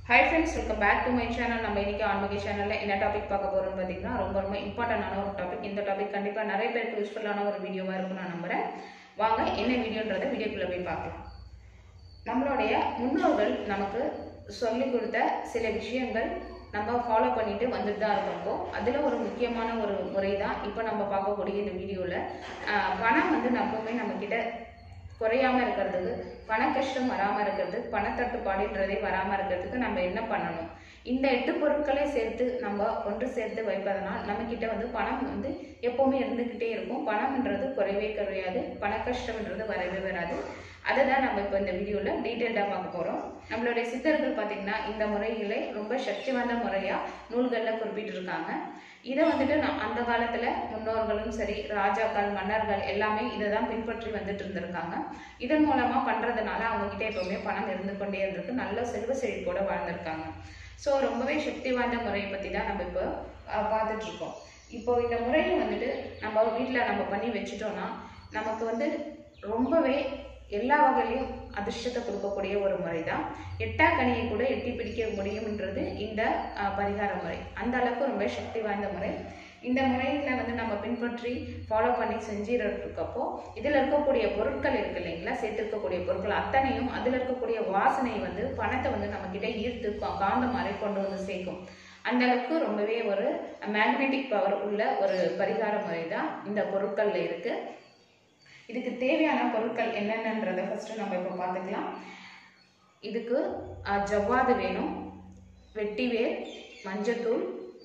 Hi friends welcome back to my channel நம்ம இன்னைக்கு ஆன்மீக சேனலில் என்ன டாபிக் பார்க்க போகிறோம்னு பார்த்தீங்கன்னா ரொம்ப ரொம்ப இம்பார்ட்டண்டான ஒரு டாபிக் இந்த டாபிக் கண்டிப்பாக நிறைய பேருக்கு யூஸ்ஃபுல்லான ஒரு வீடியோவாக இருக்கும் நான் நம்புகிறேன் வாங்க என்ன வீடியோன்றதை வீடியோக்குள்ளே போய் பார்க்கலாம் நம்மளுடைய முன்னோர்கள் நமக்கு சொல்லிக் கொடுத்த சில விஷயங்கள் நம்ம ஃபாலோ பண்ணிட்டு வந்துட்டு தான் இருக்கோம் அதில் ஒரு முக்கியமான ஒரு முறை தான் இப்போ நம்ம பார்க்கக்கூடிய இந்த வீடியோவில் பணம் வந்து எப்பவுமே நம்மக்கிட்ட குறையாம இருக்கிறதுக்கு பண கஷ்டம் வராமல் இருக்கிறதுக்கு பணத்தட்டுப்பாடுன்றதே வராமல் இருக்கிறதுக்கு நம்ம என்ன பண்ணணும் இந்த எட்டு பொருட்களை சேர்த்து நம்ம ஒன்று சேர்த்து வைப்பதனால் நம்மக்கிட்ட வந்து பணம் வந்து எப்போவுமே இருந்துக்கிட்டே இருக்கும் பணம்ன்றது குறைவே குறையாது பண கஷ்டம்ன்றது வரவே வராது அதை தான் நம்ம இப்போ இந்த வீடியோவில் டீட்டெயில்டாக பார்க்க போகிறோம் நம்மளுடைய சித்தர்கள் பார்த்திங்கன்னா இந்த முறைகளை ரொம்ப சக்தி வாய்ந்த முறையாக நூல்களில் குறிப்பிட்டிருக்காங்க இதை வந்துட்டு நான் அந்த காலத்தில் முன்னோர்களும் சரி ராஜாக்கள் மன்னர்கள் எல்லாமே இதை தான் பின்பற்றி வந்துட்டு இருந்திருக்காங்க இதன் மூலமாக பண்ணுறதுனால அவங்கக்கிட்ட எப்போவுமே பணம் இருந்து கொண்டே இருந்திருக்கு நல்ல செல்வ செழிப்போட வாழ்ந்திருக்காங்க ஸோ ரொம்பவே சக்தி வாய்ந்த முறையை பற்றி தான் நம்ம இப்போ அஹ், பார்த்துட்டு இருக்கோம் இப்போ இந்த முறையை வந்துட்டு நம்ம வீட்டில் நம்ம பண்ணி வச்சுட்டோம்னா நமக்கு வந்து ரொம்பவே எல்லா வகையிலையும் அதிர்ஷ்டத்தை கொடுக்கக்கூடிய ஒரு முறை தான் எட்டா கனியை கூட எட்டி பிடிக்க முடியும்ன்றது இந்த அஹ், பரிகார முறை அந்த அளவுக்கு ரொம்ப சக்தி வாய்ந்த முறை இந்த முறையில் வந்து நம்ம பின்பற்றி ஃபாலோ பண்ணி செஞ்சுட்டு இருக்கப்போ இதில் இருக்கக்கூடிய பொருட்கள் இருக்கு இல்லைங்களா சேர்த்துருக்கக்கூடிய பொருட்கள் அத்தனையும் அதில் இருக்கக்கூடிய வாசனை வந்து பணத்தை வந்து நம்மக்கிட்ட ஈர்த்து கா- காந்த மாதிரி கொண்டு வந்து சேர்க்கும் அந்த அளவுக்கு ரொம்பவே ஒரு மேக்னெட்டிக் பவர் உள்ள ஒரு பரிகார முறை தான் இந்த பொருட்களில் இருக்கு இதுக்கு தேவையான பொருட்கள் என்னென்னன்றதை ஃபர்ஸ்ட் நம்ம இப்போ பார்த்துக்கலாம் இதுக்கு அஹ், ஜவ்வாது வேணும் வெட்டிவேர் மஞ்சத்தூள்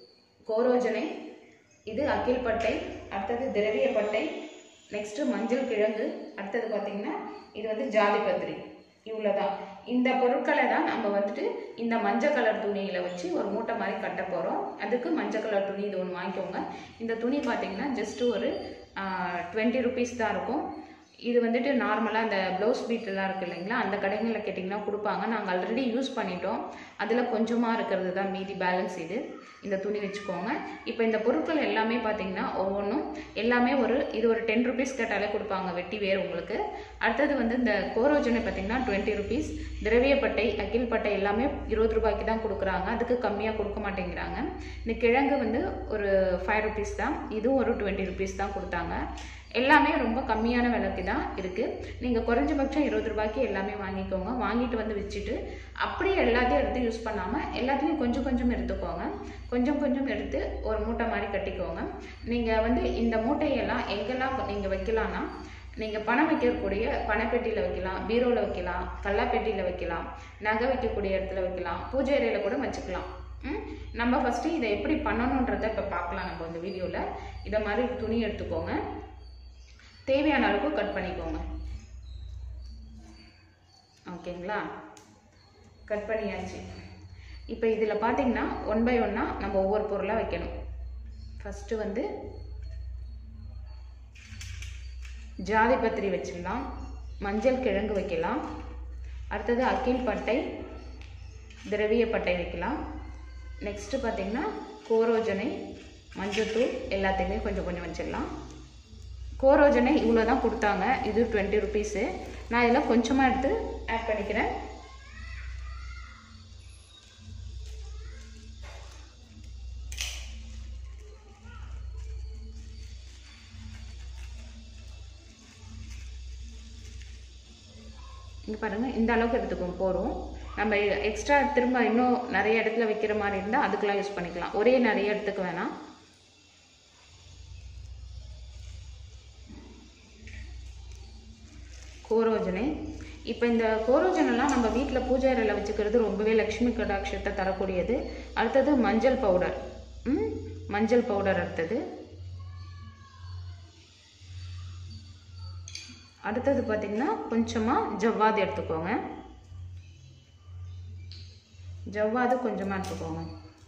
கோரோஜனை இது அகில்பட்டை அடுத்தது திரவியப்பட்டை நெக்ஸ்ட்டு மஞ்சள் கிழங்கு அடுத்தது பார்த்தீங்கன்னா இது வந்து ஜாதிபத்திரி இவ்வளோதான் இந்த பொருட்களை தான் நம்ம வந்துட்டு இந்த மஞ்சள் கலர் துணியில் வச்சு ஒரு மூட்டை மாதிரி கட்ட போகிறோம் அதுக்கு மஞ்சள் கலர் துணி இது ஒன்று வாங்கிக்கோங்க இந்த துணி பார்த்தீங்கன்னா ஜஸ்ட் ஒரு டுவெண்ட்டி ருபீஸ் தான் இருக்கும் இது வந்துட்டு நார்மலாக அந்த ப்ளவுஸ் பீட்டெல்லாம் இருக்குது இல்லைங்களா அந்த கடைகளில் கேட்டிங்கன்னா கொடுப்பாங்க நாங்கள் ஆல்ரெடி யூஸ் பண்ணிட்டோம் அதில் கொஞ்சமாக இருக்கிறது தான் மீதி பேலன்ஸ் இது இந்த துணி வச்சுக்கோங்க இப்போ இந்த பொருட்கள் எல்லாமே பார்த்தீங்கன்னா ஒவ்வொன்றும் எல்லாமே ஒரு இது ஒரு டென் ருபீஸ் கேட்டாலே கொடுப்பாங்க வெட்டி வேர் உங்களுக்கு அடுத்தது வந்து இந்த கோரோஜனை பார்த்தீங்கன்னா டுவெண்ட்டி ருபீஸ் திரவியப்பட்டை அகில்பட்டை எல்லாமே இருபது ரூபாய்க்கு தான் கொடுக்குறாங்க அதுக்கு கம்மியாக கொடுக்க மாட்டேங்கிறாங்க இந்த கிழங்கு வந்து ஒரு ஃபைவ் ருபீஸ் தான் இதுவும் ஒரு டுவெண்ட்டி ருபீஸ் தான் கொடுத்தாங்க எல்லாமே ரொம்ப கம்மியான விலைக்கு தான் இருக்குது நீங்கள் குறைஞ்சபட்சம் இருபது ரூபாய்க்கு எல்லாமே வாங்கிக்கோங்க வாங்கிட்டு வந்து வச்சுட்டு அப்படியே எல்லாத்தையும் எடுத்து யூஸ் பண்ணாமல் எல்லாத்தையும் கொஞ்சம் கொஞ்சம் எடுத்துக்கோங்க கொஞ்சம் கொஞ்சம் எடுத்து ஒரு மூட்டை மாதிரி கட்டிக்கோங்க நீங்கள் வந்து இந்த மூட்டையெல்லாம் எங்கெல்லாம் நீங்கள் வைக்கலாம்னா நீங்கள் பணம் வைக்கக்கூடிய பணப்பெட்டியில் வைக்கலாம் பீரோவில் வைக்கலாம் கல்லாப்பெட்டியில் வைக்கலாம் நகை வைக்கக்கூடிய இடத்துல வைக்கலாம் பூஜை அறையில் கூட வச்சுக்கலாம் ம்? நம்ம ஃபஸ்ட்டு இதை எப்படி பண்ணணுன்றதை இப்போ பார்க்கலாம் நம்ம இந்த வீடியோவில் இதை மாதிரி துணி எடுத்துக்கோங்க தேவையான அளவுக்கு கட் பண்ணிக்கோங்க ஓகேங்களா கட் பண்ணியாச்சு இப்போ இதில் பார்த்தீங்கன்னா ஒன் பை ஒன்னாக நம்ம ஒவ்வொரு பொருளாக வைக்கணும் ஃபஸ்ட்டு வந்து ஜாதி பத்திரி வச்சிடலாம் மஞ்சள் கிழங்கு வைக்கலாம் அடுத்தது அக்கில் பட்டை திரவிய பட்டை வைக்கலாம் நெக்ஸ்ட்டு பார்த்தீங்கன்னா கோரோஜனை மஞ்சத்தூள் எல்லாத்தையுமே கொஞ்சம் கொஞ்சம் வச்சிடலாம் கோரோஜனை இவ்வளோ தான் கொடுத்தாங்க இது டுவெண்ட்டி ருபீஸு நான் இதில் கொஞ்சமாக எடுத்து ஆட் பண்ணிக்கிறேன் இங்கே பாருங்கள் இந்த அளவுக்கு எடுத்துக்கோங்க போகிறோம் நம்ம எக்ஸ்ட்ரா திரும்ப இன்னும் நிறைய இடத்துல வைக்கிற மாதிரி இருந்தால் அதுக்கெலாம் யூஸ் பண்ணிக்கலாம் ஒரே நிறைய இடத்துக்கு வேணாம் கோரோஜனை இப்போ இந்த கோரோஜனெல்லாம் நம்ம வீட்டில் பூஜை அறையில் வச்சுக்கிறது ரொம்பவே லக்ஷ்மி கடாட்சத்தை தரக்கூடியது அடுத்தது மஞ்சள் பவுடர் ம் மஞ்சள் பவுடர் அடுத்தது அடுத்தது பார்த்திங்கன்னா கொஞ்சமாக ஜவ்வாது எடுத்துக்கோங்க ஜவ்வாது கொஞ்சமாக எடுத்துக்கோங்க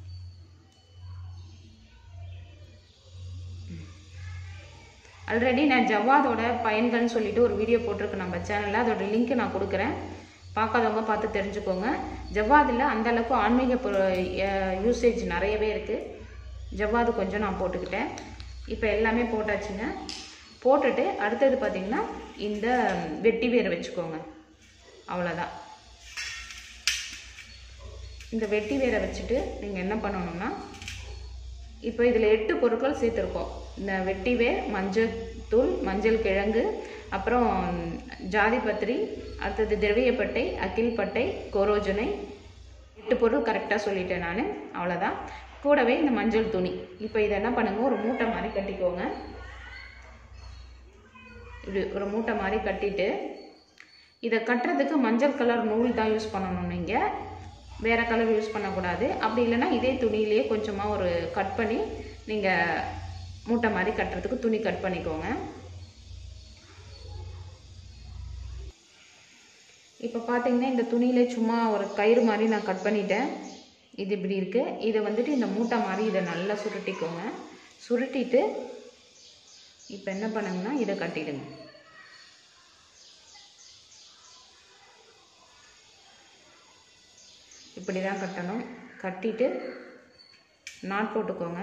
ஆல்ரெடி நான் ஜவ்வாதோட பயன்கள்னு சொல்லிட்டு ஒரு வீடியோ போட்டிருக்கேன் நம்ம சேனலில் அதோட லிங்க் நான் கொடுக்குறேன் பார்க்காதவங்க பார்த்து தெரிஞ்சுக்கோங்க ஜவ்வாதில் அந்த அளவுக்கு ஆன்மீக யூசேஜ் நிறையவே இருக்குது ஜவ்வாது கொஞ்சம் நான் போட்டுக்கிட்டேன் இப்போ எல்லாமே போட்டாச்சுங்க போட்டுட்டு அடுத்தது பார்த்திங்கன்னா இந்த வெட்டி வேர் வச்சுக்கோங்க அவ்வளோதான் இந்த வெட்டி வேரை வச்சுட்டு நீங்கள் என்ன பண்ணணும்னா இப்போ இதில் எட்டு பொருட்கள் சேர்த்துருக்கோம் இந்த வெட்டி வேர் மஞ்சள் தூள் மஞ்சள் கிழங்கு அப்புறம் ஜாதிபத்திரி அடுத்தது திரவியப்பட்டை அக்கில்பட்டை கோரோஜனை எட்டு பொருள் கரெக்டாக சொல்லிட்டேன் நான் அவ்வளோதான் கூடவே இந்த மஞ்சள் துணி இப்போ இதை என்ன பண்ணுங்க ஒரு மூட்டை மாதிரி கட்டிக்கோங்க இப்படி ஒரு மூட்டை மாதிரி கட்டிட்டு இதை கட்டுறதுக்கு மஞ்சள் கலர் நூல் தான் யூஸ் பண்ணணும் நீங்கள் வேறு கலர் யூஸ் பண்ணக்கூடாது அப்படி இல்லைன்னா இதே துணியிலேயே கொஞ்சமாக ஒரு கட் பண்ணி நீங்கள் மூட்டை மாதிரி கட்டுறதுக்கு துணி கட் பண்ணிக்கோங்க இப்போ பார்த்தீங்கன்னா இந்த துணியில சும்மா ஒரு கயிறு மாதிரி நான் கட் பண்ணிட்டேன் இது இப்படி இருக்குது இதை வந்துட்டு இந்த மூட்டை மாதிரி இதை நல்லா சுருட்டிக்கோங்க சுருட்டிட்டு இப்போ என்ன பண்ணுங்கன்னா இதை கட்டிடுங்க இப்படி தான் கட்டணும் கட்டிட்டு நாட் போட்டுக்கோங்க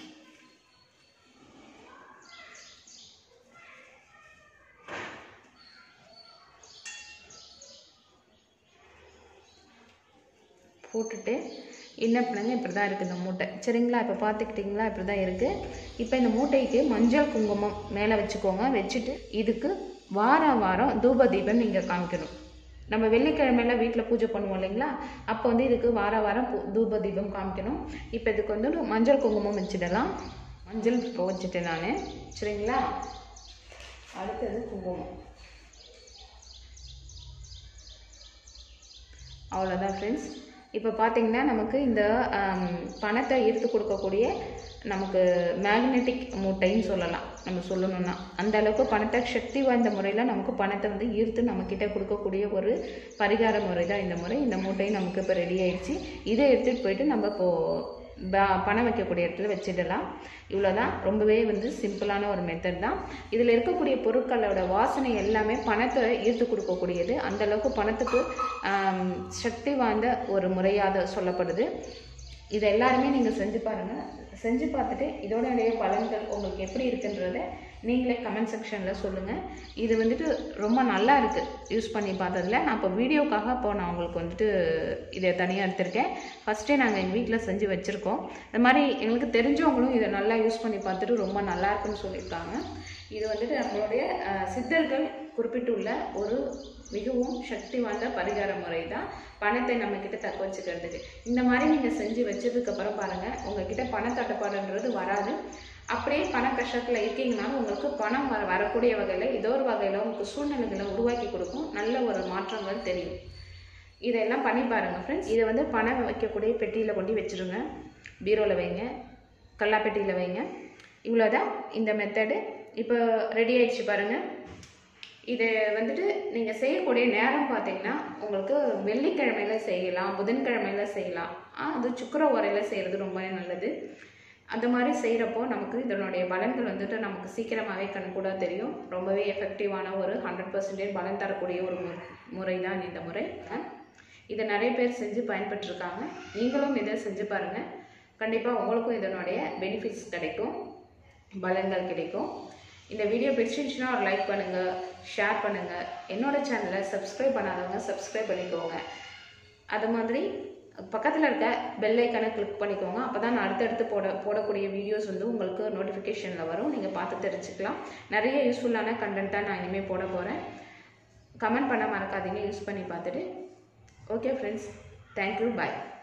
போட்டுட்டு என்ன பண்ணுங்க இப்படி தான் இருக்குது இந்த மூட்டை சரிங்களா இப்போ பார்த்துக்கிட்டிங்களா இப்படி தான் இருக்குது இப்போ இந்த மூட்டைக்கு மஞ்சள் குங்குமம் மேலே வச்சுக்கோங்க வச்சுட்டு இதுக்கு வாரம் வாரம் தூப தீபம் நீங்கள் காமிக்கணும் நம்ம வெள்ளிக்கிழமையில வீட்டில் பூஜை பண்ணுவோம் இல்லைங்களா அப்போ வந்து இதுக்கு வார வாரம் பூ- தூப தீபம் காமிக்கணும் இப்போ இதுக்கு வந்து ஒரு மஞ்சள் குங்குமம் வச்சிடலாம் மஞ்சள் இப்போ வச்சுட்டேன் நான் சரிங்களா அடுத்தது குங்குமம் அவ்வளோதான் ஃப்ரெண்ட்ஸ் இப்போ பார்த்தீங்கன்னா நமக்கு இந்த ஆம், பணத்தை ஈர்த்து கொடுக்கக்கூடிய நமக்கு மேக்னெட்டிக் மூட்டைன்னு சொல்லலாம் நம்ம சொல்லணும்னா அந்த அளவுக்கு பணத்தை சக்தி வாய்ந்த முறையில் நமக்கு பணத்தை வந்து ஈர்த்து நம்மக்கிட்ட கொடுக்கக்கூடிய ஒரு பரிகார முறை தான் இந்த முறை இந்த மூட்டையும் நமக்கு இப்போ ரெடி ஆயிடுச்சு இதை எடுத்துகிட்டு போயிட்டு நம்ம இப்போது ப- பணம் வைக்கக்கூடிய இடத்துல வச்சிடலாம் இவ்வளோதான் ரொம்பவே வந்து சிம்பிளான ஒரு மெத்தட் தான் இதில் இருக்கக்கூடிய பொருட்களோட வாசனை எல்லாமே பணத்தை ஈர்த்து கொடுக்கக்கூடியது அந்த அளவுக்கு பணத்துக்கு ஆம், சக்தி வாய்ந்த ஒரு முறையாக சொல்லப்படுது இதை எல்லாருமே நீங்கள் செஞ்சு பாருங்கள் செஞ்சு பார்த்துட்டு இதோடைய பலன்கள் உங்களுக்கு எப்படி இருக்குன்றத நீங்களே கமெண்ட் செக்ஷனில் சொல்லுங்கள் இது வந்துட்டு ரொம்ப நல்லா இருக்குது யூஸ் பண்ணி பார்த்ததுல நான் இப்போ வீடியோக்காக இப்போ நான் உங்களுக்கு வந்துட்டு இதை தனியாக எடுத்திருக்கேன் ஃபஸ்ட்டே நாங்கள் எங்கள் வீட்டில் செஞ்சு வச்சுருக்கோம் இந்த மாதிரி எங்களுக்கு தெரிஞ்சவங்களும் இதை நல்லா யூஸ் பண்ணி பார்த்துட்டு ரொம்ப நல்லா இருக்குன்னு சொல்லியிருக்காங்க இது வந்துட்டு நம்மளுடைய அஹ், சித்தர்கள் குறிப்பிட்டுள்ள ஒரு மிகவும் சக்தி வாய்ந்த பரிகார முறை தான் பணத்தை நம்ம கிட்ட தக்க வச்சுக்கிறதுக்கு இந்த மாதிரி நீங்க செஞ்சு வச்சதுக்கு அப்புறம் பாருங்க உங்ககிட்ட பண தட்டுப்பாடுன்றது வராது அப்படியே பண கஷ்டத்துல இருக்கீங்கனாலும் உங்களுக்கு பணம் வர வரக்கூடிய வகையில ஏதோ ஒரு வகையில உங்களுக்கு சூழ்நிலைகளை உருவாக்கி கொடுக்கும் நல்ல ஒரு மாற்றங்கள் தெரியும் இதெல்லாம் பண்ணி பாருங்க ஃப்ரெண்ட்ஸ் இதை வந்து பணம் வைக்கக்கூடிய பெட்டியில் கொண்டு வச்சிருங்க பீரோவில் வைங்க கல்லாப்பெட்டியில் வைங்க இவ்வளோதான் இந்த மெத்தடு இப்போ ரெடி ஆயிடுச்சு பாருங்க இது வந்துட்டு நீங்கள் செய்யக்கூடிய நேரம் பார்த்தீங்கன்னா உங்களுக்கு வெள்ளிக்கிழமையில செய்யலாம் புதன்கிழமையில செய்யலாம் ஆ, அது சுக்கர உரையில் செய்கிறது ரொம்பவே நல்லது அந்த மாதிரி செய்கிறப்போ நமக்கு இதனுடைய பலன்கள் வந்துட்டு நமக்கு சீக்கிரமாகவே கண்கூடாக தெரியும் ரொம்பவே எஃபெக்டிவான ஒரு ஹண்ட்ரட் பர்சன்டேஜ் பலன் தரக்கூடிய ஒரு மு முறை தான் இந்த முறை இதை நிறைய பேர் செஞ்சு பயன்பெற்றிருக்காங்க நீங்களும் இதை செஞ்சு பாருங்கள் கண்டிப்பாக உங்களுக்கும் இதனுடைய பெனிஃபிட்ஸ் கிடைக்கும் பலன்கள் கிடைக்கும் இந்த வீடியோ பிடிச்சிருந்துச்சுன்னா ஒரு லைக் பண்ணுங்கள் ஷேர் பண்ணுங்கள் என்னோட சேனலை சப்ஸ்கிரைப் பண்ணாதவங்க சப்ஸ்கிரைப் பண்ணிக்கோங்க அது மாதிரி பக்கத்தில் இருக்க பெல் ஐக்கானை கிளிக் பண்ணிக்கோங்க அப்போ தான் நான் அடுத்தடுத்து போட போடக்கூடிய வீடியோஸ் வந்து உங்களுக்கு நோட்டிஃபிகேஷனில் வரும் நீங்கள் பார்த்து தெரிஞ்சுக்கலாம் நிறைய யூஸ்ஃபுல்லான கண்டென்ட்டாக நான் இனிமேல் போட போகிறேன் கமெண்ட் பண்ண மறக்காதீங்க யூஸ் பண்ணி பார்த்துட்டு ஓகே ஃப்ரெண்ட்ஸ் தேங்க்யூ பாய்